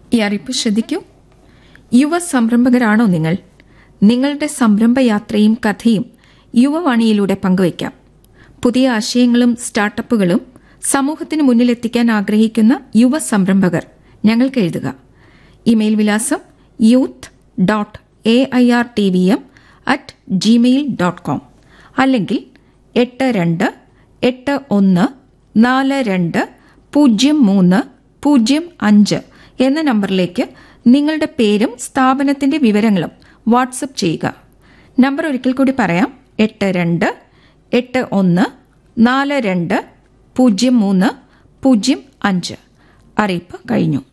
ഈ അറിയിപ്പ് ശ്രദ്ധിക്കൂ യുവ സംരംഭകരാണോ നിങ്ങൾ നിങ്ങളുടെ സംരംഭയാത്രയും കഥയും യുവവാണിയിലൂടെ പങ്കുവയ്ക്കാം പുതിയ ആശയങ്ങളും സ്റ്റാർട്ടപ്പുകളും സമൂഹത്തിന് മുന്നിലെത്തിക്കാൻ ആഗ്രഹിക്കുന്ന യുവ സംരംഭകർ ഞങ്ങൾക്ക് എഴുതുക ഇമെയിൽ വിലാസം youth dot A I R T V M at Gmail dot com അല്ലെങ്കിൽ എട്ട് രണ്ട് എട്ട് ഒന്ന് നാല് രണ്ട് പൂജ്യം മൂന്ന് പൂജ്യം അഞ്ച് എന്ന നമ്പറിലേക്ക് നിങ്ങളുടെ പേരും സ്ഥാപനത്തിന്റെ വിവരങ്ങളും വാട്സപ്പ് ചെയ്യുക നമ്പർ ഒരിക്കൽ കൂടി പറയാം എട്ട് രണ്ട് എട്ട് ഒന്ന് നാല് രണ്ട് പൂജ്യം മൂന്ന് പൂജ്യം അഞ്ച് അറിയിപ്പ് കഴിഞ്ഞു